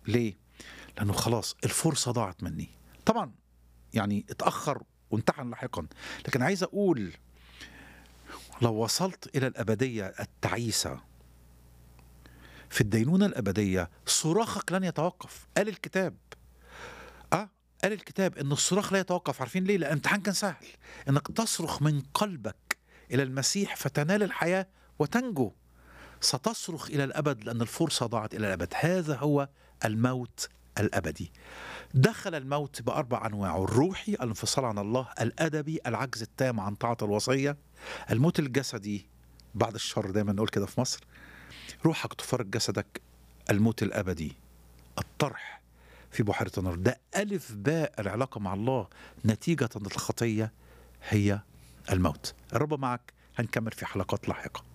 ليه؟ لأنه خلاص الفرصة ضاعت مني طبعا يعني اتأخر وامتحن لاحقا لكن عايز أقول لو وصلت إلى الأبدية التعيسة في الدينونة الأبدية صراخك لن يتوقف قال الكتاب أه قال الكتاب ان الصراخ لا يتوقف عارفين ليه لان الامتحان كان سهل انك تصرخ من قلبك الى المسيح فتنال الحياه وتنجو ستصرخ الى الابد لان الفرصه ضاعت الى الابد هذا هو الموت الابدي دخل الموت باربع انواعه الروحي الانفصال عن الله الادبي العجز التام عن طاعه الوصيه الموت الجسدي بعد الشر دايما نقول كده في مصر روحك تفارق جسدك الموت الابدي الطرح في بحيرة النار ده ألف باء العلاقة مع الله نتيجة الخطية هي الموت الرب معك هنكمل في حلقات لاحقة